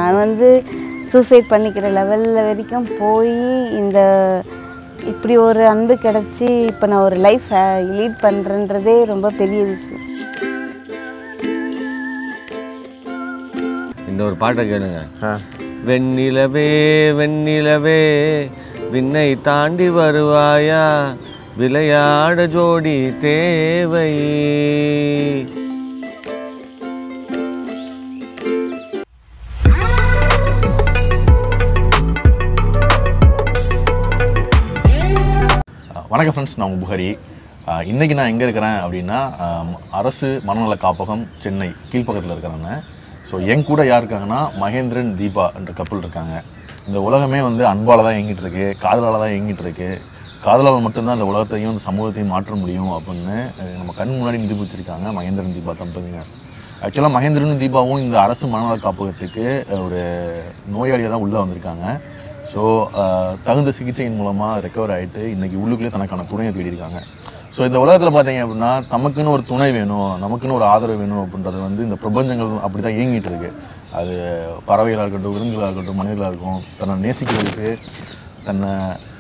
நான் வந்து சூசைட் பண்ணிக்கிற லெவலில் வரைக்கும் போய் இந்த இப்படி ஒரு அன்பு கிடச்சி இப்போ நான் ஒரு லைஃப் லீட் பண்ணுறன்றதே ரொம்ப பெரிய விஷயம் இந்த ஒரு பாட்டை கேளுங்க வெண்ணிலவே வெண்ணிலவே விண்ணை தாண்டி வருவாயா விளையாட ஜோடி தேவை வணக்கம் ஃப்ரெண்ட்ஸ் நான் உங்கள் புகாரி அஹ் இன்னைக்கு நான் எங்கே இருக்கிறேன் அப்படின்னா அஹ் அரசு மனநல காப்பகம் சென்னை கீழ்ப்பக்கத்தில் இருக்கிறேன்னு ஸோ என் கூட யார் இருக்காங்கன்னா மகேந்திரன் தீபா என்ற கப்பல் இருக்காங்க இந்த உலகமே வந்து அன்பால் தான் இயங்கிட்டு இருக்கு காதலால் தான் இயங்கிட்டு இருக்கு காதலால் மட்டும்தான் இந்த உலகத்தையும் இந்த சமூகத்தையும் மாற்ற முடியும் அப்படின்னு அஹ் நம்ம கண் முன்னாடி நிரூபிச்சிருக்காங்க மகேந்திரன் தீபா தம்பதியினர் ஆக்சுவலாக மகேந்திரனும் தீபாவும் இந்த அரசு மனநல காப்பகத்துக்கு அஹ் ஒரு நோயாளியாக தான் உள்ளே வந்திருக்காங்க ஸோ தகுந்த சிகிச்சையின் மூலமாக ரெக்கவர் ஆகிட்டு இன்னைக்கு உள்ளுக்குள்ளே தனக்கான துணையை தேடியிருக்காங்க ஸோ இந்த உலகத்தில் பார்த்தீங்க அப்படின்னா நமக்குன்னு ஒரு துணை வேணும் நமக்குன்னு ஒரு ஆதரவு வேணும் அப்படின்றது வந்து இந்த பிரபஞ்சங்கள் அப்படி தான் இயங்கிட்டு இருக்கு அது பறவைகளாக இருக்கட்டும் விலங்குகளாக இருக்கட்டும் மனிதர்களாக இருக்கும் தன்னை நேசிக்கிறதுக்கு தன்னை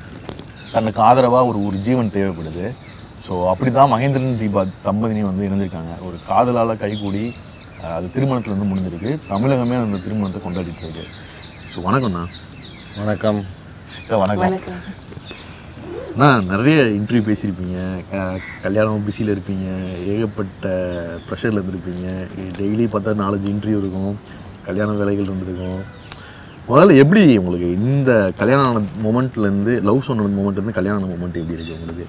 தனக்கு ஆதரவாக ஒரு ஒரு ஜீவன் தேவைப்படுது ஸோ அப்படி தான் மகேந்திரன் தீபா தம்பதினி வந்து இணைஞ்சிருக்காங்க ஒரு காதலால் கைகூடி அஹ், அது திருமணத்துல இருந்து முடிஞ்சிருக்கு தமிழகமே அந்த திருமணத்தை கொண்டாடிட்டு இருக்கு ஸோ வணக்கம்ண்ணா வணக்கம் சார் வணக்கம் வணக்கம் அண்ணா நிறைய இன்டர்வியூ பேசியிருப்பீங்க க- கல்யாணம் பிஸியில் இருப்பீங்க ஏகப்பட்ட ப்ரெஷரில் இருந்திருப்பீங்க டெய்லி பார்த்தா நாலஞ்சு இன்டர்வியூ இருக்கும் கல்யாண வேலைகள் இருந்திருக்கும் முதல்ல எப்படி உங்களுக்கு இந்த கல்யாணம் ஆன மொமெண்ட்லேருந்து லவ் சொன்ன மொமெண்ட்லேருந்து கல்யாணம் ஆன மொமெண்ட் எப்படி இருக்கு உங்களுக்கு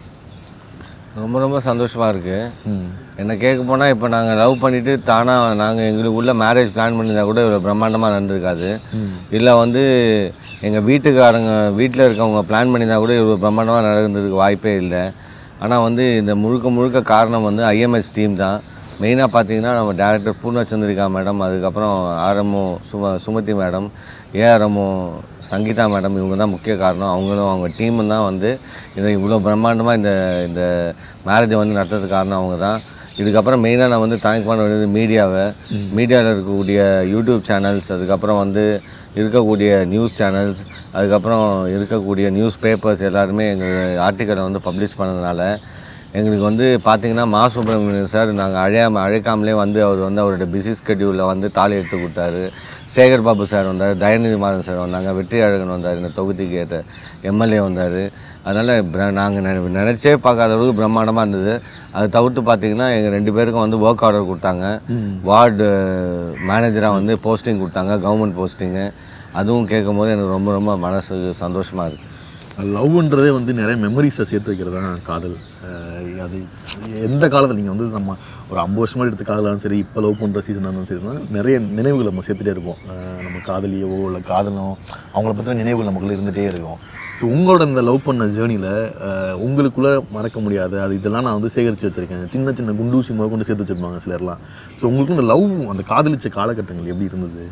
ரொம்ப ரொம்ப சந்தோஷமாக இருக்குது ம் என்ன கேட்க போனால் இப்போ நாங்கள் லவ் பண்ணிவிட்டு தானாக நாங்கள் எங்களுக்குள்ள மேரேஜ் பிளான் பண்ணியிருந்தா கூட இவ்வளோ பிரம்மாண்டமாக நடந்திருக்காது இல்லை வந்து எங்கள் வீட்டுக்காரங்க வீட்டில் இருக்கவங்க பிளான் பண்ணியிருந்தா கூட இவ்வளோ பிரம்மாண்டமாக நடந்ததுக்கு வாய்ப்பே இல்லை ஆனால் வந்து இந்த முழுக்க முழுக்க காரணம் வந்து ஐஎம்எஸ் டீம் தான் மெயினாக பார்த்தீங்கன்னா நம்ம டேரக்டர் பூர்ணச்சந்திரிகா மேடம் அதுக்கப்புறம் ஆர்எம்ஓ சும Sumathi madam ARMO Sangeetha madam இவங்க தான் முக்கிய காரணம் அவங்களும் அவங்க டீமும் தான் வந்து இதை இவ்வளோ பிரம்மாண்டமாக இந்த இந்த மேரேஜை வந்து நடத்துறதுக்கு காரணம் அவங்க தான் இதுக்கப்புறம் மெயினாக நான் வந்து தேங்க் பண்ண வேண்டியது மீடியாவை மீடியாவில் இருக்கக்கூடிய யூடியூப் சேனல்ஸ் அதுக்கப்புறம் வந்து இருக்கக்கூடிய நியூஸ் சேனல்ஸ் அதுக்கப்புறம் இருக்கக்கூடிய நியூஸ் பேப்பர்ஸ் எல்லாருமே எங்கள் ஆர்டிக்கலை வந்து பப்ளிஷ் பண்ணதுனால எங்களுக்கு வந்து பார்த்தீங்கன்னா மா சுப்பிரமணியன் சார் நாங்கள் அழையாம அழைக்காமலே வந்து அவர் வந்து அவரோட பிஸி ஸ்கெடியூலில் வந்து தாலி எடுத்து கொடுத்தாரு சேகர் பாபு சார் வந்தார் தயநிதி மாறன் சார் வந்தாங்க வெற்றி அழகன் வந்தார் இந்த தொகுதிக்கு ஏற்ற எம்எல்ஏ வந்தார் அதனால் நாங்கள் நினச்சே பார்க்காத அளவுக்கு பிரம்மாண்டமாக இருந்தது அதை தவிர்த்து பார்த்தீங்கன்னா எங்கள் ரெண்டு பேருக்கும் வந்து ஒர்க் ஆர்டர் கொடுத்தாங்க வார்டு மேனேஜராக வந்து போஸ்டிங் கொடுத்தாங்க கவர்மெண்ட் போஸ்டிங்கு அதுவும் கேட்கும் போது எனக்கு ரொம்ப ரொம்ப மனசுக்கு சந்தோஷமாக இருக்குது லவ்ன்றதே வந்து நிறைய மெமரிஸை சேர்த்து வைக்கிறது தான் காதல் அஹ் அது எந்த காலத்தில் நீங்கள் வந்து நம்ம ஒரு ஐம்பது வருஷமா எடுத்த காதலாலும் சரி இப்போ லவ் பண்ணுற சீசனாக இருந்தாலும் சரி தான் நிறைய நினைவுகள் நம்ம சேர்த்துட்டே இருப்போம் அஹ் நம்ம காதலியவோ இல்லை காதலோ அவங்கள பற்றின நினைவுகள் நமக்குள்ள இருந்துகிட்டே இருக்கும் ஸோ உங்களோட இந்த லவ் பண்ண ஜேர்னியில் உங்களுக்குள்ளே மறக்க முடியாது அது இதெல்லாம் நான் வந்து சேகரித்து வச்சுருக்கேன் சின்ன சின்ன குண்டூசி முதல் கொண்டு சேர்த்து வச்சுருப்பாங்க சிலர்லாம் ஸோ உங்களுக்கு இந்த லவ் அந்த காதலிச்ச காலகட்டங்கள் எப்படி இருந்தது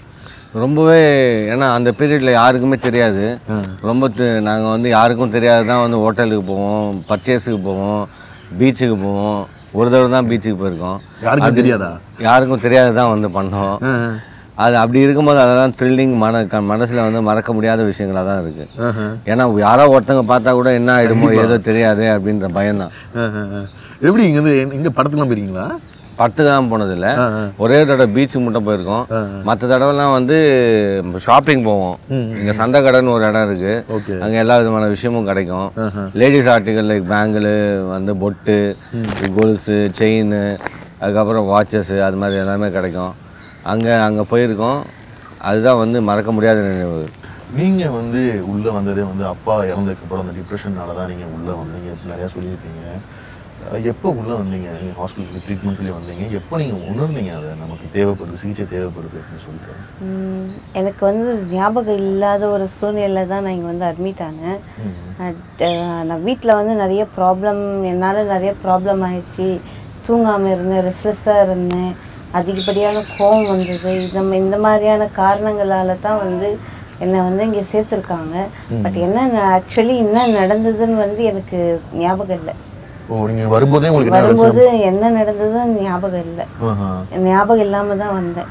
ரொம்பவே ஏன்னா அந்த பீரியடில் யாருக்குமே தெரியாது ரொம்ப நாங்கள் வந்து யாருக்கும் தெரியாது தான் வந்து ஹோட்டலுக்கு போவோம் பர்ச்சேஸுக்கு போவோம் பீச்சுக்கு போவோம் ஒரு தடவை தான் பீச்சுக்கு போயிருக்கோம் யாருக்கும் தெரியாதா யாருக்கும் தெரியாது தான் வந்து பண்ணோம் அது அப்படி இருக்கும்போது அதெல்லாம் த்ரில்லிங் மன க மனசில் வந்து மறக்க முடியாத விஷயங்களாக தான் இருக்குது ஆஹா. ஏன்னா யாரோ ஒருத்தங்க பார்த்தா கூட என்ன ஆகிடுமோ ஏதோ தெரியாது அப்படின்ற பயம்தான் ஆஹா. எப்படி இங்கே வந்து இங்கே படத்துக்குலாம் போயிருக்கீங்களா படத்துக்கு தான் போனதில்லை ஒரே தடவை பீச்சுக்கு மட்டும் போயிருக்கோம் மற்ற தடவைலாம் வந்து ஷாப்பிங் போவோம் இங்கே சந்தை கடைன்னு ஒரு இடம் இருக்கு ஓகே அங்கே எல்லா விதமான விஷயமும் கிடைக்கும் லேடிஸ் ஆர்டிகல் லைக் பேங்கிள் வந்து பொட்டு கொலுசு செயின் அதுக்கப்புறம் வாட்சஸ்ஸு அது மாதிரி எல்லாமே கிடைக்கும் அங்கே அங்கே போயிருக்கோம் அதுதான் வந்து மறக்க முடியாத நினைவு நீங்கள் வந்து உள்ளே வந்ததே வந்து அப்பா இறந்ததுக்கப்புறம் அந்த டிப்ரெஷனால தான் நீங்கள் உள்ளே வந்தீங்க இப்படி நிறையா சொல்லியிருக்கீங்க அஹ் எப்போ உள்ளே வந்தீங்க நீங்கள் ஹாஸ்பிட்டலுக்கு ட்ரீட்மெண்ட்லேயே வந்தீங்க எப்போ நீங்கள் உணர்ந்தீங்க அதை நமக்கு தேவைப்படுது சிகிச்சை தேவைப்படுது அப்படின்னு சொல்லிட்டு உம், எனக்கு வந்து ஞாபகம் இல்லாத ஒரு சூழ்நிலை தான் நான் இங்கே வந்து அட்மிட் ஆனேன் அட்- அஹ், நான் வீட்டில் வந்து நிறைய ப்ராப்ளம் என்னால் நிறைய ப்ராப்ளம் ஆயிடுச்சு தூங்காமல் இருந்தேன் ரெஸ்ட்லெஸ்ஸாக இருந்தேன் அதிகப்படியான கோவம் வந்தது இந்த ம- இந்த மாதிரியான காரணங்களால தான் வந்து என்னை வந்து இங்கே சேர்த்துருக்காங்க பட் என்ன ஆக்சுவலி என்ன நடந்ததுன்னு வந்து எனக்கு ஞாபகம் இல்லை ஓ நீங்கள் வரும்போதே உங்களுக்கு என்ன வரும்போது என்ன நடந்ததுன்னு ஞாபகம் இல்லை ஆஹா. ஞாபகம் இல்லாமல் தான் வந்தேன்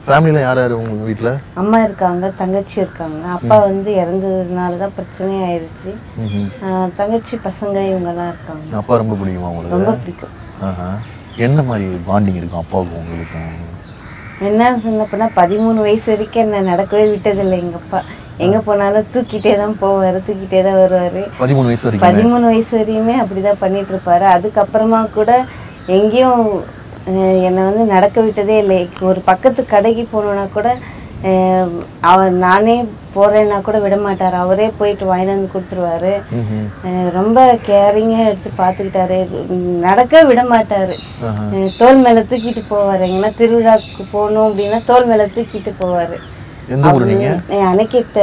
ஃபேமிலியில் யார் யார் உங்கள் வீட்டில் அம்மா இருக்காங்க தங்கச்சி இருக்காங்க அப்பா வந்து இறந்ததுனால தான் பிரச்சனை ஆயிடுச்சு ஆஹ் தங்கச்சி பசங்க இவங்கெல்லாம் இருக்காங்க அப்பா ரொம்ப பிடிக்குமா உங்களுக்கு ரொம்ப பிடிக்கும் ஆஹா. என்ன மாதிரி பாண்டிங் இருக்கும் அப்பாவுக்கும் உங்களுக்கும் என்ன சொன்னப்பனா பதிமூணு வயசு வரைக்கும் என்ன நடக்கவே விட்டதில்லை எங்க அப்பா எங்க போனாலும் தூக்கிட்டே தான் போவாரு தூக்கிட்டே தான் வருவாரு பதிமூணு வயசு வரைக்கும் பதிமூணு வயசு வரையுமே அப்படிதான் பண்ணிட்டு இருப்பாரு அதுக்கப்புறமா கூட எங்கேயும் அஹ், என்னை வந்து நடக்க விட்டதே இல்லை ஒரு பக்கத்து கடைக்கு போகணுன்னா கூட அஹ், அவர் நானே போறேன்னா கூட விட மாட்டார் அவரே போயிட்டு வாங்கிட்டு வந்து கொடுத்துருவாரு ம்ஹும். அஹ், ரொம்ப கேரிங்காக எடுத்து பார்த்துக்கிட்டாரு உம், நடக்க விட மாட்டாரு ஆஹா. அஹ், தோல் மேல தூக்கிட்டு போவாரு எங்கன்னா திருவிழாக்கு போகணும் அப்படின்னா தோல் மேல தூக்கிட்டு போவாரு எந்த ஊர் நீங்க அணைக்கேட்ட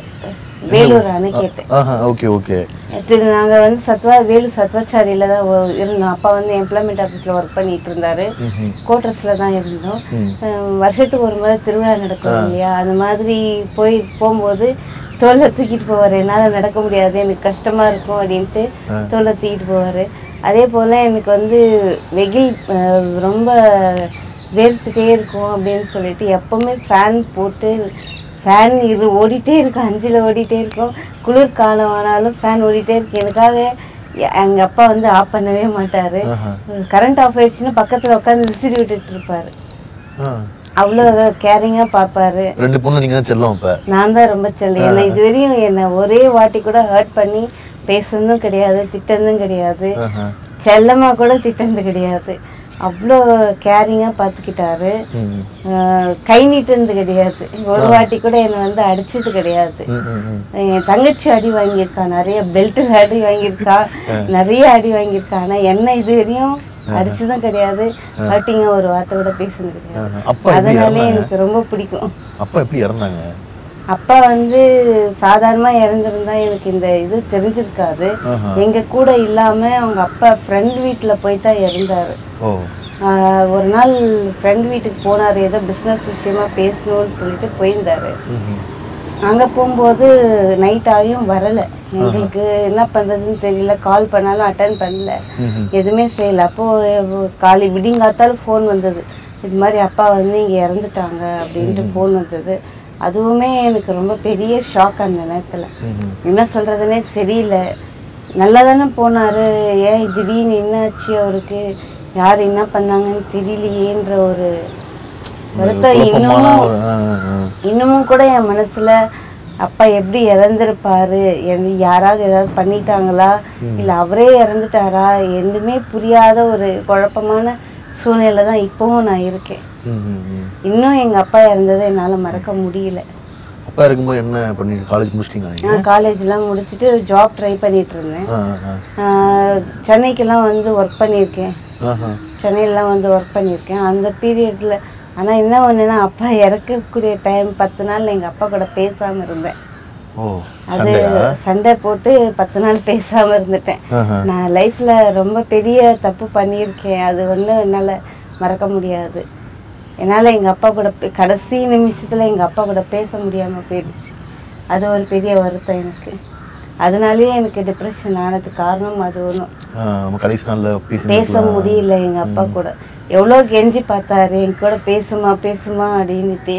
வேலூர் அணைக்கேட்டு ஆஹா ஓகே ஓகே திரு நாங்கள் வந்து சத்வா வேலு சத்வாச்சாரியில் தான் ஒ- இருந்தோம் அப்பா வந்து எம்ப்ளாய்மெண்ட் ஆஃபீஸில் ஒர்க் பண்ணிட்டு இருந்தாரு கோட்டர்ஸில் தான் இருந்தோம் அஹ் வருஷத்துக்கு ஒரு முறை திருவிழா நடக்கும் இல்லையா அந்த மாதிரி போய் போகும்போது தோலை தூக்கிட்டு போவார் என்னால் நடக்க முடியாது எனக்கு கஷ்டமாக இருக்கும் அப்படின்ட்டு தோலை தூக்கிட்டு போவார் அதே போல் எனக்கு வந்து வெயில் அஹ், ரொம்ப வேர்த்துட்டே இருக்கும் அப்படின்னு சொல்லிட்டு எப்பவுமே ஃபேன் போட்டு ஃபேன் இது ஓடிட்டே இருக்கும் அஞ்சில் ஓடிட்டே இருக்கும் குளிர் காலம் ஆனாலும் ஃபேன் ஓடிட்டே இருக்கு எனக்காக எ- எங்க அப்பா வந்து ஆஃப் பண்ணவே மாட்டாரு கரண்ட் ஆஃப் ஆயிடுச்சுன்னா பக்கத்துல உட்காந்து விசிறி விட்டுட்டு இருப்பாரு ஆ. அவ்வளோ கேரிங்கா பார்ப்பாரு ரெண்டு பொண்ணு நீங்க தான் செல்லம் இப்ப நான் தான் ரொம்ப செல்ல என்னை இதுவரையும் என்னை ஒரே வாட்டி கூட ஹர்ட் பண்ணி பேசுனதும் கிடையாது திட்டதும் கிடையாது ஆஹா. செல்லமா கூட திட்டது கிடையாது அவ்வளோ கேரிங்கா பார்த்துக்கிட்டாரு ம். அஹ் கை நீட்டுனது கிடையாது ஒரு வாட்டி கூட என்னை வந்து அடிச்சது கிடையாது ம், ம், ம். என் தங்கச்சி அடி வாங்கியிருக்கா நிறைய பெல்ட் அடி வாங்கியிருக்கா நிறைய அடி வாங்கியிருக்கா ஆனா என்ன இது வரையும் அடிச்சதும் கிடையாது ஹர்ட்டிங்கா ஒரு வார்த்தை கூட பேசுனது கிடையாது ஆஹா. அப்பா எப்படி அதனாலே இறந்தாங்க எனக்கு ரொம்ப பிடிக்கும் அப்பா எப்படி இறந்தாங்க அப்பா வந்து சாதாரணமா இறந்திருந்தா எனக்கு இந்த இது தெரிஞ்சிருக்காது ஆஹா. எங்க கூட இல்லாம அவங்க அப்பா ஃப்ரெண்ட் வீட்டுல போய் தான் இறந்தாரு ஓ ஆஹ் ஒரு நாள் ஃப்ரெண்ட் வீட்டுக்கு போனாரு ஏதோ பிஸ்னஸ் விஷயமா பேசணும்னு சொல்லிட்டு போயிருந்தாரு ம்ஹும். அங்க போகும்போது நைட் ஆகியும் வரல எங்களுக்கு என்ன பண்றதுன்னு தெரியல கால் பண்ணாலும் அட்டன் பண்ணல ம்ஹும். எதுவுமே செய்யல அப்போ காலை விடிங்காத்தாலும் ஃபோன் வந்தது இது மாதிரி அப்பா வந்து இங்க இறந்துட்டாங்க அப்படின்ட்டு ஃபோன் வந்தது அதுவுமே எனக்கு ரொம்ப பெரிய ஷாக் அந்த நேரத்துல ம்ஹும். என்ன சொல்றதுனே தெரியல நல்லா தானே போனாரு ஏன் திடீர்னு என்னாச்சு அவருக்கு யார் என்ன பண்ணாங்கன்னு தெரியலையேன்ற ஒரு வருத்தம் குழப்பமான இன்னமும் ஒரு ஆ, ஆ, ஆ. இன்னமும் கூட என் மனசுல அப்பா எப்படி இறந்திருப்பாரு எந்த யாராவது ஏதாவது பண்ணிட்டாங்களா இல்ல அவரே இறந்துட்டாரா எதுவுமே புரியாத ஒரு குழப்பமான சூழ்நிலை தான் இப்பவும் நான் இருக்கேன் ம், ம், ம். இன்னும் எங்க அப்பா இறந்ததை என்னால மறக்க முடியல அப்பா இருக்கும்போது என்ன பண்ணி காலேஜ் முடிச்சிட்டீங்க நீங்க நான் காலேஜ்லாம் முடிச்சுட்டு ஜாப் ட்ரை பண்ணிட்டு இருந்தேன் ஆ, ஆ, ஆஹ் சென்னைக்கெல்லாம் வந்து ஒர்க் பண்ணியிருக்கேன் ஆ. ஆஹா. சென்னையிலாம் வந்து ஒர்க் பண்ணியிருக்கேன் அந்த பீரியடில் ஆனால் என்ன ஒன்றுனா அப்பா இறக்கக்கூடிய டைம் பத்து நாள் எங்கள் அப்பா கூட பேசாமல் இருந்தேன் ஓ அது சண்டையா சண்டை போட்டு பத்து நாள் பேசாமல் இருந்துட்டேன் ஆஹா. நான் லைஃப்பில் ரொம்ப பெரிய தப்பு பண்ணியிருக்கேன் அது வந்து என்னால் மறக்க முடியாது என்னால் எங்கள் அப்பா கூட பே- கடைசி நிமிஷத்தில் எங்கள் அப்பா கூட பேச முடியாமல் போயிடுச்சு அது ஒரு பெரிய வருத்தம் எனக்கு அதனாலேயே எனக்கு டிப்ரெஷன் ஆனதுக்கு காரணம் அது ஒன்றும் ஆ, நம்ம கடைசி நாள்ல பேசி பேச முடியல எங்க அப்பா கூட எவ்வளோ கெஞ்சி பார்த்தாரு என் கூட பேசுமா பேசுமா அப்படின்னுட்டு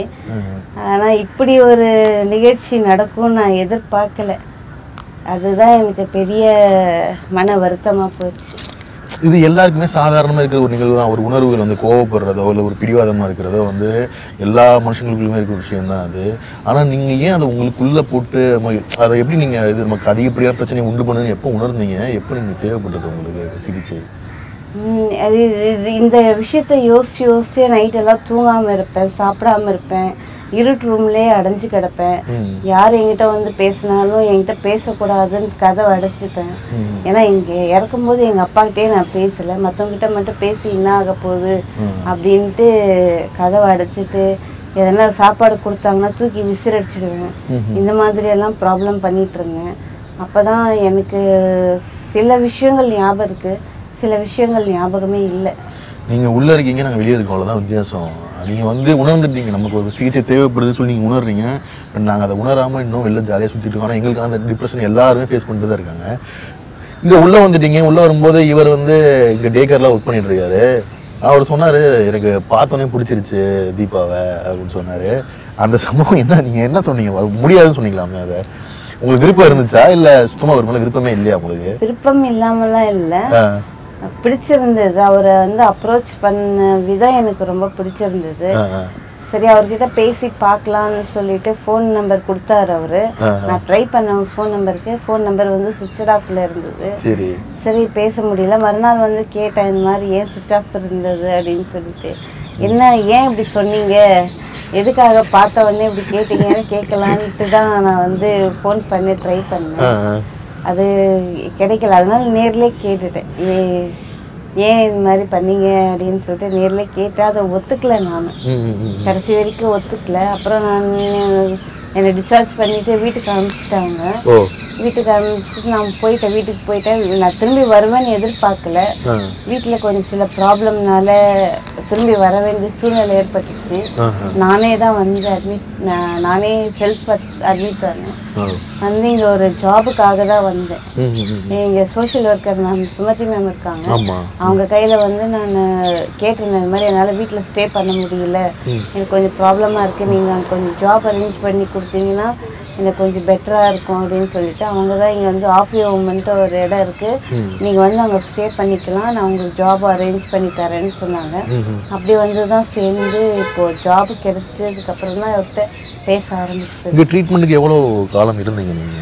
ஆனா இப்படி ஒரு நிகழ்ச்சி நடக்கும் நான் எதிர்பார்க்கல அதுதான் எனக்கு பெரிய மன வருத்தமா போச்சு இது எல்லாருக்குமே சாதாரணமா இருக்கிற ஒரு நிகழ்வு தான் ஒரு உணர்வுகள் வந்து கோவப்படுறதோ இல்லை ஒரு பிடிவாதமா இருக்கிறதோ வந்து எல்லா மனுஷங்களுக்குள்ளுமே இருக்கிற விஷயம் தான் அது ஆனா நீங்க ஏன் அதை உங்களுக்குள்ள போட்டு ம- அதை எப்படி நீங்க இது நமக்கு அதிகப்படியான பிரச்சனையை உண்டு பண்ணுன்னு எப்போ உணர்ந்தீங்க எப்போ நீங்க தேவைப்பட்டது உங்களுக்கு சிகிச்சை உம் அது இது இந்த விஷயத்த யோசிச்சு யோசிச்சு நைட்டெல்லாம் தூங்காம இருப்பேன் சாப்பிடாம இருப்பேன் இருட்டு ரூம்லேயே அடைஞ்சு கிடப்பேன் ம். யார் என்கிட்ட வந்து பேசினாலும் என்கிட்ட பேசக்கூடாதுன்னு கதவை அடைச்சிப்பேன் ம். ஏன்னா இங்கே இறக்கும்போது எங்கள் அப்பாக்கிட்டே நான் பேசலை மற்றவங்ககிட்ட மட்டும் பேசி என்ன ஆக போகுது அப்படின்ட்டு கதவை அடைச்சிட்டு எதனா சாப்பாடு கொடுத்தாங்கன்னா தூக்கி விசிறடிச்சிடுவேன் இந்த மாதிரியெல்லாம் ப்ராப்ளம் பண்ணிட்டு இருந்தேன் அப்போ தான் எனக்கு சில விஷயங்கள் ஞாபகம் இருக்கு சில விஷயங்கள் ஞாபகமே இல்லை நீங்க உள்ள இருக்கீங்க நாங்க வெளியே இருக்கோம் அவ்வளவுதான் வித்தியாசம் நீங்க வந்து உணர்ந்துட்டீங்க நமக்கு ஒரு சிகிச்சை தேவைப்படுதுன்னு சொல்லி நீங்க உணர்றீங்க but நாங்க அதை உணராம இன்னும் வெளில ஜாலியா சுத்திட்டு இருக்கோம் ஆனா எங்களுக்கு அந்த டிப்ரெஷன் எல்லாருமே ஃபேஸ் பண்ணிட்டு தான் இருக்காங்க இங்க உள்ள வந்துட்டீங்க உள்ள வரும்போது இவர் வந்து இங்க டே கேர்ல ஒர்க் பண்ணிட்டு இருக்காரு அவர் சொன்னாரு எனக்கு பார்த்தோன்னே பிடிச்சிருச்சு தீபாவை அப்படின்னு சொன்னாரு அந்த சம்பவம் என்ன நீங்க என்ன சொன்னீங்க அது முடியாதுன்னு சொன்னீங்களாமே அதை உங்களுக்கு விருப்பம் இருந்துச்சா இல்ல சுத்தமா ஒரு மேல விருப்பமே இல்லையா உங்களுக்கு விருப்பம் இல்லாமலாம் இல்லை ஆ. பிடிச்சிருந்தது அவரை வந்து அப்ரோச் பண்ண விதம் எனக்கு ரொம்ப பிடிச்சிருந்தது ஆ, ஆ. சரி அவர்கிட்ட பேசி பார்க்கலாம்னு சொல்லிட்டு ஃபோன் நம்பர் கொடுத்தாரு அவரு நான் ட்ரை பண்ண ஃபோன் நம்பருக்கு ஃபோன் நம்பர் வந்து சுவிட்ச் ஆஃப்ல இருந்தது சரி சரி பேச முடியல மறுநாள் வந்து கேட்டேன் இந்த மாதிரி ஏன் சுவிட்ச் ஆஃப் இருந்தது அப்படின்னு சொல்லிட்டு என்ன ஏன் இப்படி சொன்னீங்க எதுக்காக பார்த்த உடனே இப்படி கேட்டீங்கன்னு கேட்கலான்ட்டு தான் நான் வந்து ஃபோன் பண்ணி ட்ரை பண்ணேன் ஆ, ஆ. அது கிடைக்கல அதனால நேர்லயே கேட்டுட்டேன் ஏ- ஏன் இது மாதிரி பண்ணீங்க அப்படின்னு சொல்லிட்டு நேர்லயே கேட்டேன் அதை ஒத்துக்கல நான் ம், ம், ம். கடைசி வரைக்கும் ஒத்துக்கல அப்புறம் நான் என்னை டிஸ்சார்ஜ் பண்ணிட்டு வீட்டுக்கு அனுப்பிச்சிட்டாங்க ஓ வீட்டுக்கு அனுப்பிச்சிட்டு நான் போயிட்டேன் வீட்டுக்கு போயிட்டேன் நான் திரும்பி வருவேன்னு எதிர்பார்க்கல ஆ. வீட்டில் கொஞ்சம் சில ப்ராப்ளம்னால திரும்பி வர வேண்டிய சூழ்நிலை ஏற்பட்டுச்சு ஆஹா. நானே தான் வந்து அட்மிட் நானே செல்ஃப் அட்மிட் பண்ணேன் ஆ. வந்து இங்கே ஒரு ஜாபுக்காக தான் வந்தேன் ம், ம், ம். இங்கே social worker ma'am Sumathi ma'am இருக்காங்க ஆமா அவங்க கையில் வந்து நான் கேட்டிருந்தேன் இந்த மாதிரி என்னால் வீட்டில் ஸ்டே பண்ண முடியல எனக்கு கொஞ்சம் ப்ராப்ளமாக இருக்குது நீங்கள் கொஞ்சம் ஜாப் அரேஞ்ச் பண்ணி கொடுத்தீங்கன்னா எனக்கு கொஞ்சம் பெட்டராக இருக்கும் அப்படின்னு சொல்லிட்டு அவங்க தான் இங்கே வந்து ஆஃபியோ உமன்ட்டு ஒரு இடம் இருக்குது நீங்கள் வந்து அங்கே ஸ்டே பண்ணிக்கலாம் நான் உங்களுக்கு ஜாப் அரேஞ்ச் பண்ணி தரேன்னு சொன்னாங்க ம், ம். அப்படி வந்து தான் சேர்ந்து இப்போது ஜாப் கிடைச்சதுக்கப்புறம் தான் அவர்கிட்ட பேச ஆரம்பிச்சது இங்க ட்ரீட்மெண்ட்டுக்கு எவ்வளோ காலம் இருந்தீங்க நீங்க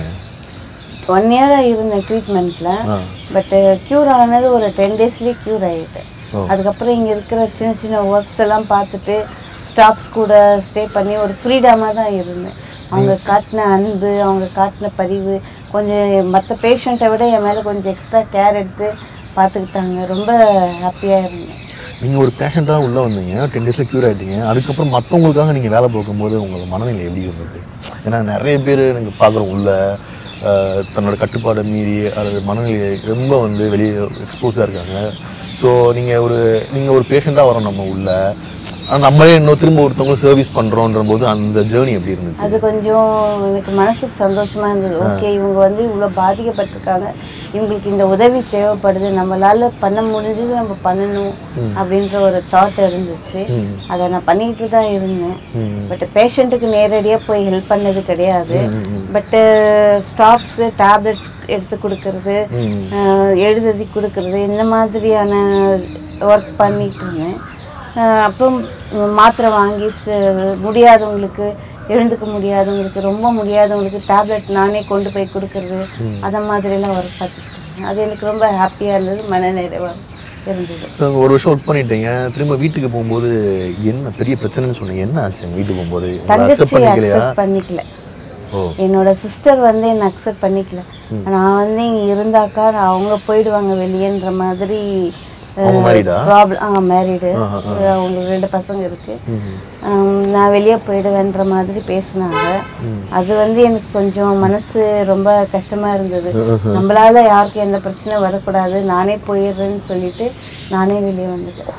ஒன் இயராக இருந்தேன் ட்ரீட்மெண்ட்டில் ஆ. பட் க்யூர் ஆனது ஒரு டென் டேஸ்லேயே க்யூர் ஆகிட்டேன் ஓ. அதுக்கப்புறம் இங்கே இருக்கிற சின்ன சின்ன ஒர்க்ஸ் எல்லாம் பார்த்துட்டு ஸ்டாஃப்ஸ் கூட ஸ்டே பண்ணி ஒரு ஃப்ரீடமாக தான் இருந்தேன் அவங்க காட்டின அன்பு அவங்க காட்டின பதிவு கொஞ்சம் மற்ற பேஷண்ட்டை விட என் மேலே கொஞ்சம் எக்ஸ்ட்ரா கேர் எடுத்து பார்த்துக்கிட்டாங்க ரொம்ப ஹாப்பியாக இருந்தேன் நீங்கள் ஒரு பேஷண்ட்டாக உள்ளே வந்தீங்க டென் டேஸில் க்யூர் ஆகிட்டீங்க அதுக்கப்புறம் மற்றவங்களுக்காக நீங்கள் வேலை பார்க்கும்போது உங்களோட மனநிலை எப்படி இருந்தது ஏன்னா நிறைய பேர் நீங்கள் பார்க்குறோம் உள்ள ஆஹ், தன்னோட கட்டுப்பாடை மீறி அல்லது மனநிலையை ரொம்ப வந்து வெளியே எக்ஸ்போஸாக இருக்காங்க ஸோ நீங்கள் ஒரு நீங்கள் ஒரு பேஷண்ட்டாக வரோம் நம்ம உள்ள ஆனால் நம்மளே இன்னும் திரும்ப ஒருத்தவங்க சர்வீஸ் பண்ணுறோன்ற போது அந்த ஜேர்னி எப்படி இருந்துச்சு அது கொஞ்சம் எனக்கு மனசுக்கு சந்தோஷமா இருந்தது ஓகே இவங்க வந்து இவ்வளோ பாதிக்கப்பட்டிருக்காங்க இவங்களுக்கு இந்த உதவி தேவைப்படுது நம்மளால பண்ண முடிஞ்சது நம்ம பண்ணணும் அப்படின்ற ஒரு தாட் இருந்துச்சு ம். அதை நான் பண்ணிட்டு தான் இருந்தேன் ம். பட் பேஷண்ட்டுக்கு நேரடியாக போய் ஹெல்ப் பண்ணது கிடையாது பட்டு ஸ்டாஃப்ஸு டேப்லெட்ஸ் எடுத்து கொடுக்கறது ம். அஹ், எழுதி கொடுக்கறது இந்த மாதிரியான ஒர்க் பண்ணிட்டு இருந்தேன் அஹ், அப்புறம் மாத்திரை வாங்கி ச- முடியாதவங்களுக்கு எழுந்துக்க முடியாதவங்களுக்கு ரொம்ப முடியாதவங்களுக்கு டேப்லெட் நானே கொண்டு போய் கொடுக்கறது அந்த மாதிரிலாம் ஒர்க் பார்த்துட்டு இருந்தேன் அது எனக்கு ரொம்ப ஹாப்பியாக இருந்தது மனநிறைவாக இருந்தது ஸோ ஒரு வருஷம் ஒர்க் பண்ணிட்டீங்க திரும்ப வீட்டுக்கு போகும்போது என்ன பெரிய பிரச்சனைன்னு சொன்னீங்க என்ன ஆச்சு வீட்டுக்கு போகும்போது உங்களை accept தங்கச்சி பண்ணிக்கலையா அக்செப்ட் பண்ணிக்கல ஓ என்னோட சிஸ்டர் வந்து என்னை அக்செப்ட் பண்ணிக்கல நான் வந்து இங்கே இருந்தாக்கா நான் அவங்க போயிடுவாங்க வெளியேன்ற மாதிரி அவங்க married ஆ? ப்ராப்ளம் ஆ மேரீடு அவங்களுக்கு ரெண்டு பசங்க இருக்கு ம். ஆம், நான் வெளியே போயிடுவேன்ற மாதிரி பேசினாங்க அது வந்து எனக்கு கொஞ்சம் மனசு ரொம்ப கஷ்டமா இருந்தது நம்மளால யாருக்கும் எந்த பிரச்சனை வரக்கூடாது நானே போயிடுறேன்னு சொல்லிட்டு நானே வெளியே வந்துட்டேன்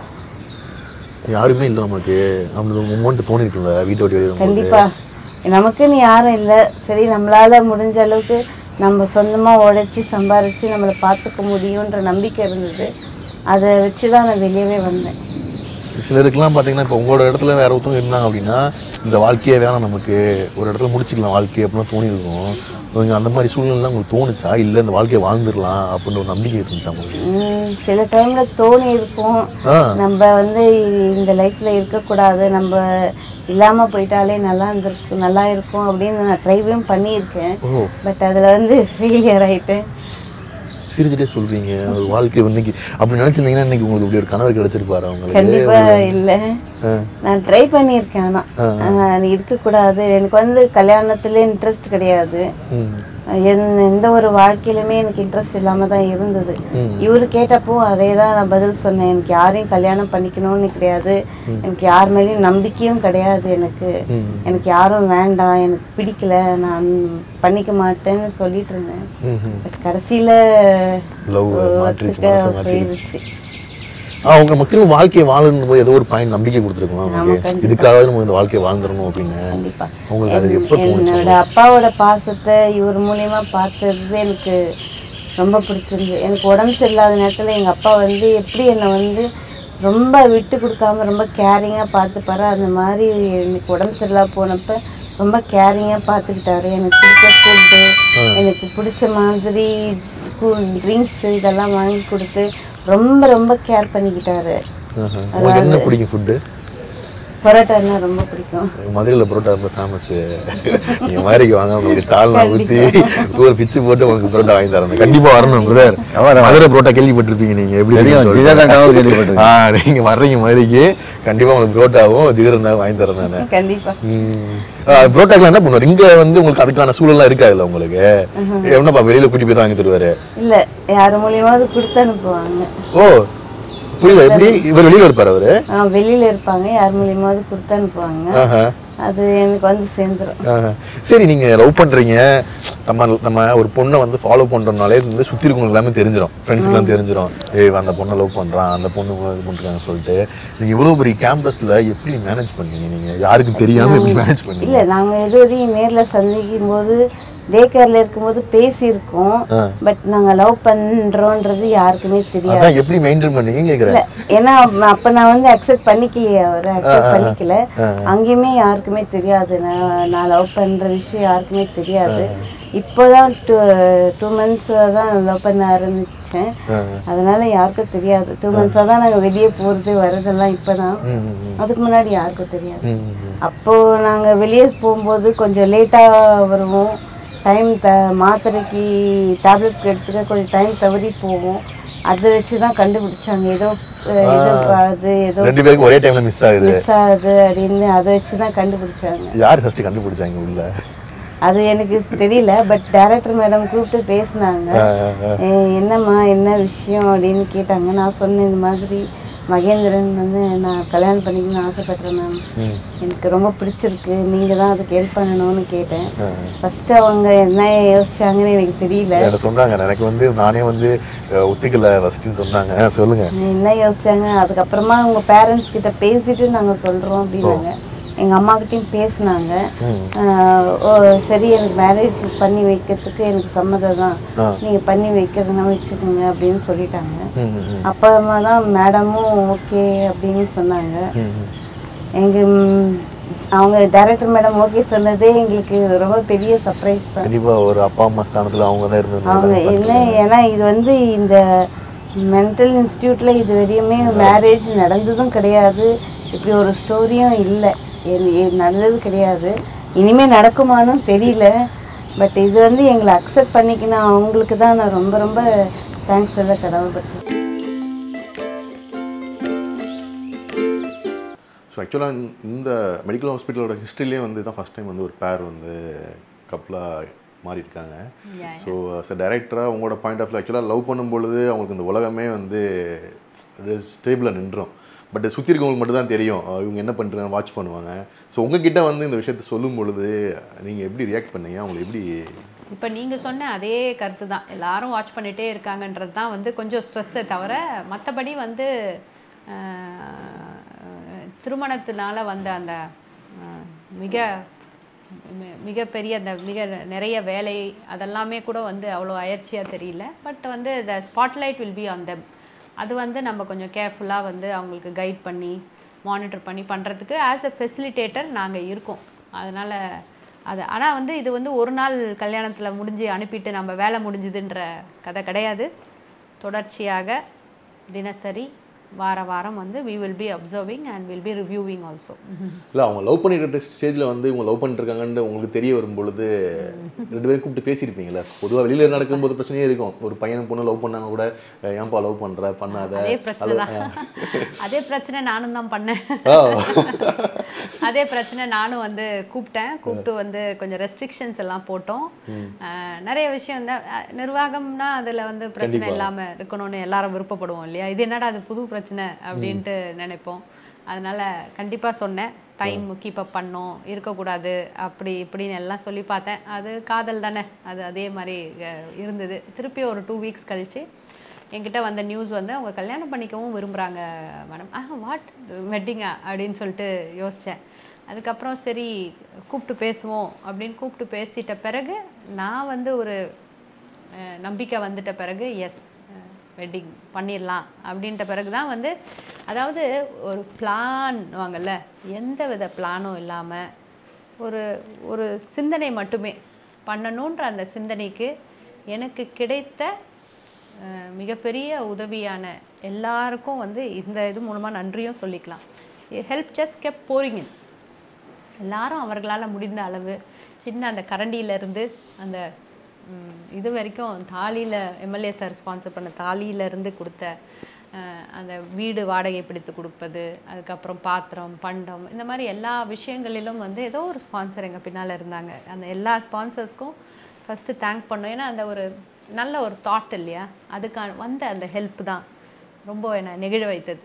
யாருமே இல்லை நமக்கு நம்மளுக்கு மூமெண்ட் தோணிருக்குல்ல வீட்டை விட்டு வெளியே வரும்போது கண்டிப்பா நமக்குன்னு யாரும் இல்லை சரி நம்மளால முடிஞ்ச அளவுக்கு நம்ம சொந்தமா உழைச்சி சம்பாரிச்சு நம்மளை பார்த்துக்க முடியுன்ற நம்பிக்கை இருந்தது அதை வச்சு தான் நான் வெளியவே வந்தேன் சிலருக்குலாம் பார்த்தீங்கன்னா இப்போ உங்களோட இடத்துல வேற ஒருத்தவங்க இருந்தாங்க அப்படின்னா இந்த வாழ்க்கையே வேணாம் நமக்கு ஒரு இடத்துல முடிச்சுக்கலாம் வாழ்க்கை அப்படின்னு தோணியிருக்கும் நீங்க அந்த மாதிரி சூழ்நிலை உங்களுக்கு தோணுச்சா இல்லை இந்த வாழ்க்கையை வாழ்ந்துடலாம் அப்படின்னு ஒரு நம்பிக்கை இருந்துச்சா உங்களுக்கு உம், சில டைம்ல தோணி இருக்கும் ஆ நம்ம வந்து இந்த லைஃப்ல இருக்கக்கூடாது நம்ம இல்லாம போயிட்டாலே நல்லா இருந்திருக்கு நல்லா இருக்கும் அப்படின்னு நான் ட்ரைவும் பண்ணியிருக்கேன் ஓ பட் அதுல வந்து ஃபெயிலியர் ஆயிட்டேன் சிரிச்சுட்டே சொல்றீங்க ஒரு வாழ்க்கை இன்னைக்கு அப்படி நினைச்சிருந்தீங்கன்னா இன்னைக்கு உங்களுக்கு இப்படி ஒரு கனவு கிடைச்சிருப்பாரு அவங்களுக்கு கண்டிப்பா இல்ல ஆ. நான் ட்ரை பண்ணியிருக்கேன் ஆனா ஆஹ் இருக்கக்கூடாது எனக்கு வந்து கல்யாணத்துல இன்ட்ரெஸ்ட் கிடையாது ம் என்- எந்த ஒரு வாழ்க்கையிலுமே எனக்கு இன்ட்ரெஸ்ட் இல்லாம தான் இருந்தது இவரு கேட்டப்போ அதே தான் நான் பதில் சொன்னேன் எனக்கு யாரையும் கல்யாணம் பண்ணிக்கணும்னு கிடையாது எனக்கு யார் மேலேயும் நம்பிக்கையும் கிடையாது எனக்கு ம். எனக்கு யாரும் வேண்டாம் எனக்கு பிடிக்கல நான் பண்ணிக்க மாட்டேன்னு சொல்லிட்டு இருந்தேன் ம் ம் பட் கடைசியில லவ் மாற்றிச்சு ஒத்துக்க மனசை மாற்றி போயிருச்சு அவங்க மக்களும் வாழ்க்கையை வாழணும் போது ஏதோ ஒரு பாயிண்ட் நம்பிக்கை கொடுத்துருக்கோம் நமக்கு இதுக்காக நம்ம இந்த வாழ்க்கையை வாழ்ந்துடணும் அப்படின்னு கண்டிப்பா உங்களுக்கு அது எப்போ தோணுச்சு என்னோட அப்பாவோட பாசத்தை இவர் மூலியமா பார்த்தது எனக்கு ரொம்ப பிடிச்சிருந்தது எனக்கு உடம்பு சரியில்லாத நேரத்துல எங்க அப்பா வந்து எப்படி என்னை வந்து ரொம்ப விட்டு கொடுக்காம ரொம்ப கேரிங்காக பார்த்துப்பாரு அந்த மாதிரி எனக்கு உடம்பு சரியில்லாம போனப்ப ரொம்ப கேரிங்காக பார்த்துக்கிட்டாரு எனக்கு பிடிச்ச ஃபுட்டு எனக்கு பிடிச்ச மாதிரி ட்ரிங்க்ஸ் இதெல்லாம் வாங்கி கொடுத்து ரொம்ப ரொம்ப கேர் பண்ணிக்கிட்டாரு ஆஹா. உங்களுக்கு என்ன பிடிக்கும் ஃபுட்டு பரோட்டான்னா ரொம்ப பிடிக்கும் மதுரையில் பரோட்டா ரொம்ப ஃபேமஸ் நீங்கள் மாதிரிக்கு வாங்க உங்களுக்கு சால்னா ஊற்றி ஒரு பிச்சு போட்டு உங்களுக்கு பரோட்டா வாங்கி தரணும் கண்டிப்பாக வரணும் பிரதர் மதுரை பரோட்டா கேள்விப்பட்டிருப்பீங்க நீங்கள் எப்படி தெரியும் இருக்குன்னு ஜிகர்தண்டாவும் சொல்லிட்டு. கேள்விப்பட்டிருக்கேன். ஆ நீங்கள் வர்றீங்க மாதிரிக்கு கண்டிப்பாக உங்களுக்கு பரோட்டாவும் ஜிகர்ந்தாவும் வாங்கி தரேன் நான் கண்டிப்பா புரோட்டாக்லாம் என்ன பண்ணுவார் இங்க வந்து உங்களுக்கு அதுக்கான சூழல்லாம் இருக்காதுல்ல உங்களுக்கு என்னப்பா வெளியில கூட்டி போய் தான் வாங்கி தருவாரு இல்லை யார் மூலியமாவது கொடுத்து அனுப்புவாங்க ஓ புரியல எப்படி இவர் வெளியில இருப்பாரு அவரு ஆ, வெளியில இருப்பாங்க யார் மூலியமாவது கொடுத்து அனுப்புவாங்க ஆஹா. அது எனக்கு வந்து சேர்ந்துரும் ஆஹா. சரி நீங்க லவ் பண்றீங்க நம்ம நம்ம ஒரு பொண்ணை வந்து ஃபாலோ பண்றோம்னாலே வந்து சுத்தி இருக்கவங்களுக்கு எல்லாமே தெரிஞ்சிடும் ஃப்ரெண்ட்ஸ்க்குலாம் தெரிஞ்சிடும் ஏய் அந்த பொண்ணை லவ் பண்றான் அந்த பொண்ணு இது பண்றாங்கன்னு சொல்லிட்டு நீங்க இவ்வளவு பெரிய கேம்பஸ்ல எப்படி மேனேஜ் பண்ணீங்க நீங்க யாருக்கும் தெரியாம எப்படி மேனேஜ் பண்ணீங்க இல்ல நாங்க எது வரையும் நேர்ல சந்திக்கும் போது டே கேர்ல இருக்கும்போது பேசியிருக்கோம் ஆ. பட் நாங்க லவ் பண்றோன்றது யாருக்குமே தெரியாது அதான் எப்படி மெயின்டைன் பண்ணீங்க கேக்குறேன் இல்ல ஏன்னா அப்ப- அப்ப நான் வந்து அக்செப்ட் பண்ணிக்கலையே அவரை அக்செப்ட் பண்ணிக்கல அங்கேயுமே யாருக்குமே தெரியாது நான் நான் லவ் பண்ற விஷயம் யாருக்குமே தெரியாது இப்போதான் டூ டூ மந்த்ஸ் தான் லவ் பண்ண ஆரம்பிச்சேன் அதனால யாருக்கும் தெரியாது டூ மந்த்ஸாக தான் நாங்கள் வெளியே போகிறது வர்றதெல்லாம் இப்போதான் ம், ம், ம். அதுக்கு முன்னாடி யாருக்கும் தெரியாது ம், ம். அப்போ நாங்க வெளியே போகும்போது கொஞ்சம் லேட்டா வருவோம் டைம் த மாத்திரைக்கு டேப்லெட் எடுத்துக்க கொஞ்சம் டைம் தவறி போவோம் அதை வச்சு தான் கண்டுபிடிச்சாங்க ஏதோ அஹ், ஏதோ அது ஏதோ ரெண்டு பேருக்கும் ஒரே டைம்ல மிஸ் ஆகுது மிஸ் ஆகுது அப்படின்னு அதை வச்சு தான் கண்டுபிடிச்சாங்க யார் ஃபர்ஸ்ட் கண்டுபிடிச்சாங்க உள்ள அது எனக்கு தெரியல பட் டைரக்டர் மேடம் கூப்பிட்டு பேசினாங்க "ஏய், என்னம்மா என்ன விஷயம் அப்படின்னு கேட்டாங்க நான் சொன்னேன் இந்த மாதிரி மகேந்திரன் வந்து நான் கல்யாணம் பண்ணிக்கணும்னு ஆசைப்பட்றேன் மேம் எனக்கு ரொம்ப பிடிச்சிருக்கு நீங்கள் தான் அதுக்கு ஹெல்ப் பண்ணணும்னு கேட்டேன் ஃபர்ஸ்ட் அவங்க என்ன யோசிச்சாங்கன்னு எனக்கு தெரியல என்ன சொன்னாங்க எனக்கு வந்து நானே வந்து அஹ், ஒத்துக்கல ஃபர்ஸ்ட்னு சொன்னாங்க ஆ, சொல்லுங்க என்ன யோசிச்சாங்க அதுக்கப்புறமா அவங்க பேரண்ட்ஸ் கிட்ட பேசிட்டு நாங்கள் சொல்கிறோம் அப்படின்னாங்க எங்கள் அம்மாக்கிட்டையும் பேசினாங்க ஆஹ் ஓ சரி எனக்கு மேரேஜ் பண்ணி வைக்கிறதுக்கு எனக்கு சம்மதம் தான் நீங்கள் பண்ணி வைக்கிறதுனா வச்சுக்கோங்க அப்படின்னு சொல்லிட்டாங்க ம், ம், ம். அப்புறமா தான் மேடமும் ஓகே அப்படின்னு சொன்னாங்க ம், ம். எங்க ம், அவங்க டைரக்டர் மேடம் ஓகே சொன்னதே எங்களுக்கு ரொம்ப பெரிய சர்ப்ரைஸ் தான் கண்டிப்பா ஒரு அப்பா அம்மா ஸ்தானத்துல அவங்க தான் அவங்க இருந்திருந்தாங்க என்ன ஏன்னா இது வந்து இந்த மென்டல் இன்ஸ்டியூட்ல இது வரையுமே மேரேஜ் நடந்ததும் கிடையாது இப்படி ஒரு ஸ்டோரியும் இல்லை நடந்தது கிடையாது இனிமே நடக்குமானும் தெரியல பட் இது வந்து எங்களை அக்செப்ட் பண்ணிக்கணும் அவங்களுக்கு தான் நான் ரொம்ப ரொம்ப தேங்க்ஸ் சொல்ல கடவுள்பட்டேன் ஸோ ஆக்சுவலாக இந்த மெடிக்கல் ஹாஸ்பிட்டலோட ஹிஸ்ட்ரியிலே வந்து தான் ஃபஸ்ட் டைம் வந்து ஒரு பேர் வந்து கப்பலாக மாறி இருக்காங்க ஸோ அஸ் டைரக்டராக உங்களோட பாயிண்ட் ஆஃப் ஆக்சுவலாக லவ் பண்ணும் பொழுது அவங்களுக்கு இந்த உலகமே வந்து ஸ்டேபிளாக நின்றோம் பட் சுற்றி இருக்கவங்களுக்கு மட்டும் தான் தெரியும் அஹ் இவங்க என்ன பண்ணுறாங்க வாட்ச் பண்ணுவாங்க ஸோ உங்ககிட்ட வந்து இந்த விஷயத்த சொல்லும் பொழுது நீங்கள் எப்படி ரியாக்ட் பண்ணீங்க அவங்களை எப்படி இப்போ நீங்கள் சொன்ன அதே கருத்து தான் எல்லாரும் வாட்ச் பண்ணிகிட்டே இருக்காங்கன்றது தான் வந்து கொஞ்சம் ஸ்ட்ரெஸ்ஸை தவிர மற்றபடி வந்து ஆஹ், திருமணத்தினால வந்த அந்த ஆஹ், மிக மி- மிகப்பெரிய அந்த மிக நிறைய வேலை அதெல்லாமே கூட வந்து அவ்வளோ அயற்சியாக தெரியல பட் வந்து the spotlight will be on them அது வந்து நம்ம கொஞ்சம் கேர்ஃபுல்லாக வந்து அவங்களுக்கு கைட் பண்ணி மானிட்டர் பண்ணி பண்ணுறதுக்கு ஆஸ் எ ஃபெசிலிட்டேட்டர் நாங்கள் இருக்கோம் அதனால் அது ஆனால் வந்து இது வந்து ஒரு நாள் கல்யாணத்தில் முடிஞ்சு அனுப்பிட்டு நம்ம வேலை முடிஞ்சுதுன்ற கதை கிடையாது தொடர்ச்சியாக தினசரி வார வாரம் வந்து we will be observing and will be reviewing also இல்லை அவங்க லவ் பண்ணிட்டு ஸ்டேஜில் வந்து இவங்க லவ் பண்ணிட்டு இருக்காங்கன்னு உங்களுக்கு தெரிய வரும் பொழுது ரெண்டு பேரும் கூப்பிட்டு பேசியிருப்பீங்களா பொதுவாக வெளியில் நடக்கும்போது பிரச்சனையே இருக்கும் ஒரு பையனும் பொண்ணு லவ் பண்ணாங்க கூட "அஹ் ஏன்பா லவ் பண்ணுற பண்ணாத அதே பிரச்சனை தான் அதே பிரச்சனை நானும் தான் பண்ணேன் ஆ. அதே பிரச்சனை நானும் வந்து கூப்பிட்டேன் கூப்பிட்டு வந்து கொஞ்சம் ரெஸ்ட்ரிக்ஷன்ஸ் எல்லாம் போட்டோம் அஹ் நிறைய விஷயம் தான் அஹ் நிர்வாகம்னா அதுல வந்து பிரச்சனை இல்லாம இருக்கணும்னு எல்லாரும் விருப்பப்படுவோம் இல்லையா இது என்னடா அது புது பிரச்சனை அப்படின்ட்டு நினைப்போம் அதனால கண்டிப்பா சொன்னேன் டைம் கீப் அப் பண்ணோம் இருக்கக்கூடாது அப்படி இப்படின்னு எல்லாம் சொல்லி பார்த்தேன் அது காதல் தானே அது அதே மாதிரி அஹ், இருந்தது திருப்பி ஒரு டூ வீக்ஸ் கழிச்சு என்கிட்ட வந்த நியூஸ் வந்து அவங்க கல்யாணம் பண்ணிக்கவும் விரும்புகிறாங்க மேடம் ஆ வாட் வெட்டிங்கா அப்படின்னு சொல்லிட்டு யோசித்தேன் அதுக்கப்புறம் சரி கூப்பிட்டு பேசுவோம் அப்படின்னு கூப்பிட்டு பேசிட்ட பிறகு நான் வந்து ஒரு அஹ், நம்பிக்கை வந்துட்ட பிறகு எஸ் வெட்டிங் பண்ணிடலாம் அப்படின்ட்ட பிறகு தான் வந்து அதாவது ஒரு பிளான் வாங்கல்ல எந்த வித பிளானும் இல்லாமல் ஒரு ஒரு சிந்தனை மட்டுமே பண்ணணுன்ற அந்த சிந்தனைக்கு எனக்கு கிடைத்த அஹ், மிகப்பெரிய உதவியான எல்லாருக்கும் வந்து இந்த இது மூலமாக நன்றியும் சொல்லிக்கலாம் ஹெல்ப் ஜஸ்ட் கெப் போரிங் எல்லாரும் அவர்களால் முடிந்த அளவு சின்ன அந்த கரண்டியிலேருந்து அந்த ம், இது வரைக்கும் தாலியில் எம்எல்ஏ சார் ஸ்பான்சர் பண்ண தாலியிலேருந்து கொடுத்த அஹ், அந்த வீடு வாடகை பிடித்து கொடுப்பது அதுக்கப்புறம் பாத்திரம் பண்டம் இந்த மாதிரி எல்லா விஷயங்களிலும் வந்து ஏதோ ஒரு ஸ்பான்சர் எங்கள் பின்னால் இருந்தாங்க அந்த எல்லா ஸ்பான்சர்ஸ்க்கும் ஃபஸ்ட்டு தேங்க் பண்ணோம் ஏன்னா அந்த ஒரு நல்ல ஒரு தாட் இல்லையா அதுக்கான வந்த அந்த ஹெல்ப் தான் ரொம்ப என்னை நெகிழ வைத்தது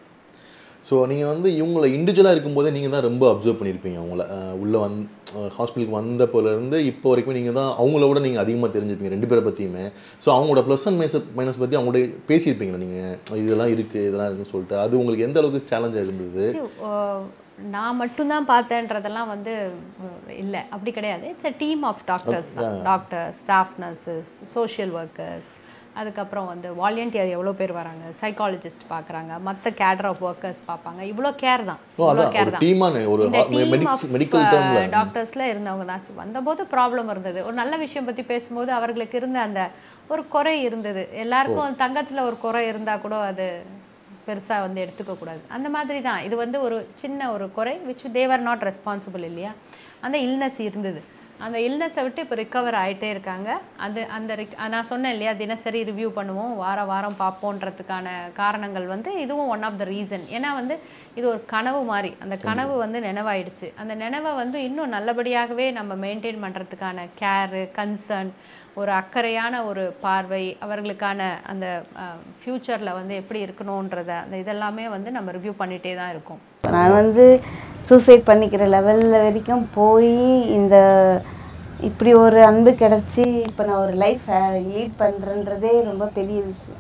ஸோ நீங்கள் வந்து இவங்களை இண்டிவிஜுவலாக இருக்கும்போதே நீங்கள் தான் ரொம்ப அப்சர்வ் பண்ணியிருப்பீங்க அவங்கள அஹ் உள்ள வந் ஹாஸ்பிட்டலுக்கு வந்தப்போலேருந்து இப்போ வரைக்கும் நீங்கள் தான் அவங்கள விட நீங்கள் அதிகமாக தெரிஞ்சுப்பீங்க ரெண்டு பேரை பற்றியுமே ஸோ அவங்களோட ப்ளஸ் அண்ட் மைனஸ் மைனஸ் பற்றி அவங்களோட பேசியிருப்பீங்களா நீங்கள் இதெல்லாம் இருக்குது இதெல்லாம் இருக்குன்னு சொல்லிட்டு அது உங்களுக்கு எந்த அளவுக்கு சேலஞ்சாக இருந்தது See, அஹ், நான் மட்டும்தான் பார்த்தேன்றதெல்லாம் வந்து இல்லை அப்படி கிடையாது it's a team of doctors தான் doctors staff nurses social workers அதுக்கப்புறம் வந்து வாலண்டியர் எவ்வளோ பேர் வராங்க சைக்காலஜிஸ்ட் பார்க்குறாங்க மற்ற கேடர் ஆஃப் ஒர்க்கர்ஸ் பார்ப்பாங்க இவ்வளோ கேர் தான் ஓ அதான் ஒரு டீமான ஒரு மெடிக்கல் டேர்மில் டாக்டர்ஸ்ல இருந்தவங்க தான் வந்தபோது ப்ராப்ளம் இருந்தது ஒரு நல்ல விஷயம் பத்தி பேசும்போது அவர்களுக்கு இருந்த அந்த ஒரு குறை இருந்தது எல்லாருக்கும் தங்கத்துல ஒரு குறை இருந்தா கூட அது பெருசா வந்து எடுத்துக்க கூடாது அந்த மாதிரி தான் இது வந்து ஒரு சின்ன ஒரு குறை விச் தேவர் நாட் ரெஸ்பான்சிபிள் இல்லையா அந்த இல்னஸ் இருந்தது அந்த இல்னஸை விட்டு இப்போ ரிக்கவர் ஆயிட்டே இருக்காங்க அது அந்த ரிக் நான் சொன்னேன் இல்லையா தினசரி ரிவ்யூ பண்ணுவோம் வார வாரம் பார்ப்போன்றதுக்கான காரணங்கள் வந்து இதுவும் ஒன் ஆஃப் த ரீசன் ஏன்னா வந்து இது ஒரு கனவு மாதிரி அந்த கனவு வந்து நினைவாயிடுச்சு அந்த நினைவை வந்து இன்னும் நல்லபடியாகவே நம்ம மெயின்டைன் பண்ணுறதுக்கான கேரு கன்சர்ன் ஒரு அக்கறையான ஒரு பார்வை அவர்களுக்கான அந்த ஃப்யூச்சரில் வந்து எப்படி இருக்கணுன்றத அந்த இதெல்லாமே வந்து நம்ம ரிவ்யூ பண்ணிகிட்டே தான் இருக்கோம் நான் வந்து சூசைட் பண்ணிக்கிற லெவலில் வரைக்கும் போய் இந்த இப்படி ஒரு அன்பு கிடச்சி இப்போ நான் ஒரு லைஃப் லீட் பண்ணுறன்றதே ரொம்ப பெரிய விஷயம்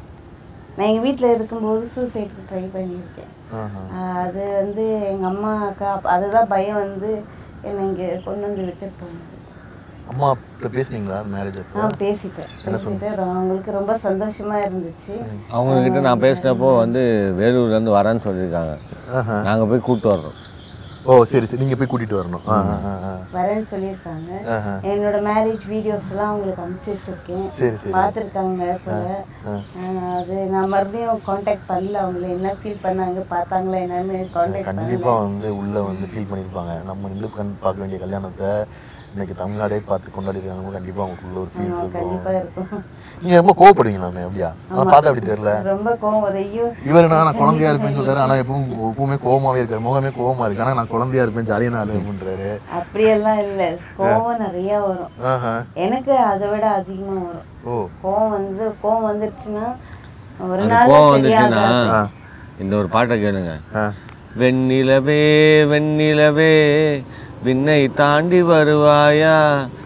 நான் எங்கள் வீட்டில் இருக்கும்போது சூசைட்க்கு ட்ரை பண்ணியிருக்கேன் ஆஹ் அது வந்து எங்கள் அம்மா அக்கா அதுதான் பயம் வந்து என்னை இங்கே கொண்டு வந்து விட்டுட்டு போனது அம்மா கிட்ட பேசுனீங்களா மேரேஜ் ஆ பேசிட்டேன் பேசிட்டு ரொ- அவங்களுக்கு ரொம்ப சந்தோஷமா இருந்துச்சு அவங்கக்கிட்ட நான் பேசினப்போ வந்து வேலூர்லேருந்து வரேன்னு சொல்லியிருக்காங்க நாங்கள் போய் கூப்பிட்டு வர்றோம் ஓ சரி சரி நீங்கள் போய் கூட்டிகிட்டு வரணும் ஆ ஆ, ஆ, ஆ. வரேன்னு சொல்லியிருக்காங்க என்னோட மேரேஜ் வீடியோஸ் எல்லாம் அவங்களுக்கு அனுப்பிச்சு வச்சிருக்கேன் சரி சரி பார்த்துருக்காங்க போல ஆஹ் அது நான் மறுபடியும் காண்டாக்ட் பண்ணல அவங்கள என்ன ஃபீல் பண்ணாங்க பார்த்தாங்களா என்னன்னு காண்டாக்ட் பண்ணல கண்டிப்பாக வந்து உள்ளே வந்து ஃபீல் பண்ணியிருப்பாங்க நம்ம நின்று கண் பார்க்க வேண்டிய கல்யாணத்தை இன்னைக்கு தமிழ்நாடே பார்த்து கொண்டாடி இருக்காங்க கண்டிப்பாக அவங்களுக்குள்ள ஒரு ஃபீல் இருக்கும் கண்டிப்பா இருக்கும் நீங்கள் ரொம்ப கோவப்படுவீங்களாமே அப்படியா நான் பார்த்தா அப்படி தெரியல ரொம்ப கோவம் வருது. ஐயோ இவர் என்ன நான் குழந்தையா இருப்பேன்னு சொல்றாரு ஆனால் எப்பவும் எப்பவுமே கோவமாவே இருக்காரு முகமே கோவமா இருக்கு ஆனால் நான் குழந்தையா இருப்பேன் ஜாலியாக நான் இருப்பேன்றாரு அப்படியெல்லாம் இல்லை கோவம் நிறைய வரும் ஆஹா எனக்கு அதை விட அதிகமா வரும் ஓ கோவம் வந்து கோவம் வந்துருச்சுன்னா ஒரு அந்த நாள் கோவம் வந்துச்சுன்னா சரியாகாது இந்த ஒரு பாட்டை கேளுங்க ஆ வெண்ணிலவே வெண்ணிலவே விண்ணை தாண்டி வருவாயா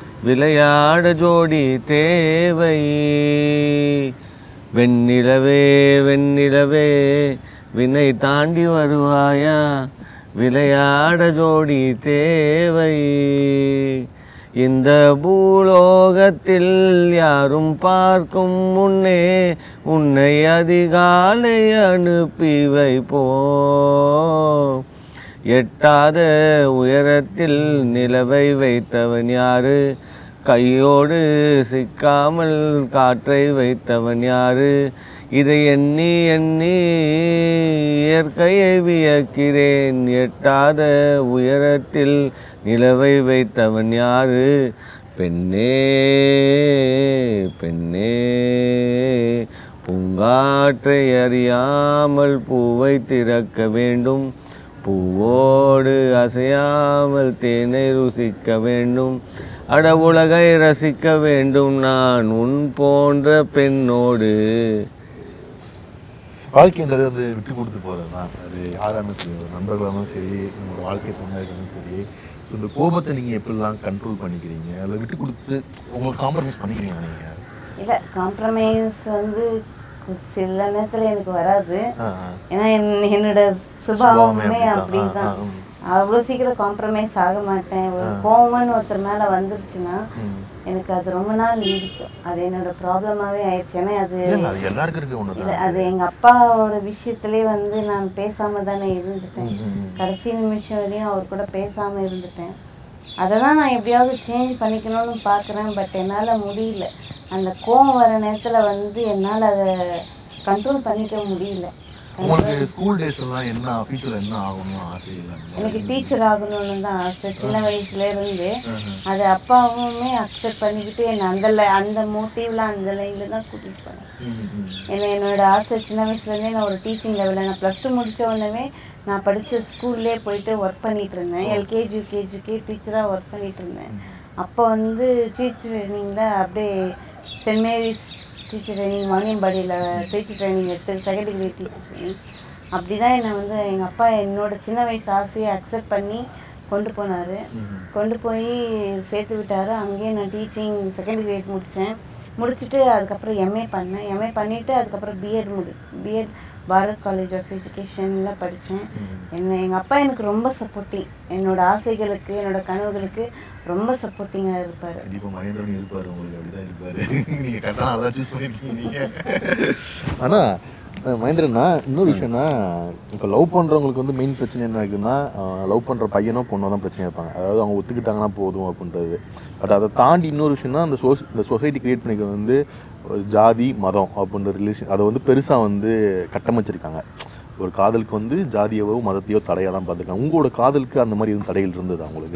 விளையாட ஜோடி தேவை வெண்ணிலவே வெண்ணிலவே விண்ணை தாண்டி வருவாயா விளையாட ஜோடி தேவை இந்த பூலோகத்தில் யாரும் பார்க்கும் முன்னே உன்னை அதிகாலை அனுப்பி வைப்போம் எட்டாத உயரத்தில் நிலவை வைத்தவன் யாரு கையோடு சிக்காமல் காற்றை வைத்தவன் யாரு இதை எண்ணி எண்ணி இயற்கையை வியக்கிறேன் எட்டாத உயரத்தில் நிலவை வைத்தவன் யாரு பெண்ணே பெண்ணே பூங்காற்றை அறியாமல் பூவை திறக்க வேண்டும் பூவோடு அசையாமல் தேனை ருசிக்க வேண்டும் அட உலகை ரசிக்க வேண்டும் நான் உன் போன்ற பெண்ணோடு வாழ்க்கைன்றது வந்து விட்டு கொடுத்து போகிறது தான் அது யாராலும் சரி ஒரு நண்பர்களாக இருந்தாலும் சரி நம்ம வாழ்க்கை துணையாக இருந்தாலும் சரி ஸோ இந்த கோபத்தை நீங்கள் எப்படிலாம் கண்ட்ரோல் பண்ணிக்கிறீங்க அதில் விட்டு கொடுத்து உங்களுக்கு காம்ப்ரமைஸ் பண்ணிக்கிறீங்க நீங்கள் இல்லை காம்ப்ரமைஸ் வந்து சில நேரத்தில் எனக்கு வராது ஆ ஆ ஏன்னா என் என்னோட சுபாவமே அப்படிதான். அப்படிதான் ஆ, ஆ, ம். அவ்வளோ சீக்கிரம் காம்ப்ரமைஸ் ஆக மாட்டேன் ஒரு கோவம்னு ஒருத்தர் மேலே வந்துருச்சுன்னா எனக்கு அது ரொம்ப நாள் நீடிக்கும் அது என்னோட ப்ராப்ளமாகவே ஆயிடுச்சு ஏன்னா அது இல்ல, அது எல்லாருக்கும் இருக்க ஒன்று இல்ல அது எங்க அப்பாவோட விஷயத்திலே வந்து நான் பேசாம தானே இருந்துட்டேன் கடைசி நிமிஷம் வரையும் அவர் கூட பேசாம இருந்துட்டேன் அதை தான் நான் எப்படியாவது சேஞ்ச் பண்ணிக்கணும்னு பார்க்குறேன் பட் என்னால் முடியல அந்த கோவம் வர நேரத்துல வந்து என்னால் அதை கண்ட்ரோல் பண்ணிக்க முடியல உங்களுக்கு ஸ்கூல் டேஸ் எல்லாம் என்ன ஃபியூச்சர் என்ன ஆகணும்னு ஆசை இல்லை எனக்கு டீச்சர் ஆகணும்னு தான் ஆசை சின்ன வயசுல இருந்து அது அப்பாவுமே அக்செப்ட் பண்ணிக்கிட்டு என்னை அந்த li- அந்த மோட்டிவ்ல அந்த லைன்ல தான் கூட்டிட்டு போனேன் ஏன்னா என்னோட ஆசை சின்ன வயசுலேருந்தே நான் ஒரு டீச்சிங் லெவலில் நான் ப்ளஸ் டூ முடிச்ச உடனே நான் படித்த ஸ்கூல்லே போயிட்டு ஒர்க் பண்ணிட்டு இருந்தேன் எல்கேஜி யூகேஜிக்கு டீச்சராக ஒர்க் பண்ணிட்டு இருந்தேன் அப்போ வந்து டீச்சர் ட்ரைனிங்கில் அப்படியே சென்ட் மேரிஸ் டீச்சர் ட்ரைனிங் வாணியம்பாடியில் டீச்சர் ட்ரைனிங் எடுத்து செகண்ட் டிகிரி டீச்சர் ட்ரைனிங் அப்படி தான் என்னை வந்து எங்கள் அப்பா என்னோட சின்ன வயசு ஆசையை அக்செப்ட் பண்ணி கொண்டு போனார் கொண்டு போய் சேர்த்து விட்டார் அங்கேயே நான் டீச்சிங் செகண்ட் கிரேட் முடித்தேன் முடிச்சுட்டு அதுக்கப்புறம் எம்ஏ பண்ணேன் எம்ஏ பண்ணிவிட்டு அதுக்கப்புறம் பிஎட் முடி பிஎட் பாரத் காலேஜ் ஆஃப் எஜுகேஷனில் படித்தேன் என்ன எங்கள் அப்பா எனக்கு ரொம்ப சப்போர்ட்டிங் என்னோட ஆசைகளுக்கு என்னோட கனவுகளுக்கு ரொம்ப சப்போர்ட்டிங்காக இருப்பார் கண்டிப்பா மகேந்திரன் இருப்பாரு உங்களுக்கு அப்படிதான் இருப்பாரு நீங்க கரெக்டாக நல்லா சூஸ் பண்ணிருக்கீங்க நீங்க ஆனா அஹ் மகேந்திரன்னா இன்னொரு விஷயம்னா இப்போ லவ் பண்றவங்களுக்கு வந்து மெயின் பிரச்சனை என்ன இருக்குன்னா லவ் பண்ற பையனோ பொண்ணோ தான் பிரச்சனையா இருப்பாங்க அதாவது அவங்க ஒத்துக்கிட்டாங்கன்னா போதும் அப்படின்றது பட் அதை தாண்டி இன்னொரு விஷயம்னா அந்த சோஸ் இந்த சொசைட்டி கிரியேட் பண்ணிக்க வந்து ஒரு ஜாதி மதம் அப்படின்ற ரிலேஷன் அதை வந்து பெருசா வந்து கட்டமைச்சிருக்காங்க ஒரு காதலுக்கு வந்து ஜாதியவோ மதத்தையோ தடையாக தான் பார்த்துருக்காங்க உங்களோட காதலுக்கு அந்த மாதிரி எதுவும் தடைகள் இருந்ததா உங்களுக்கு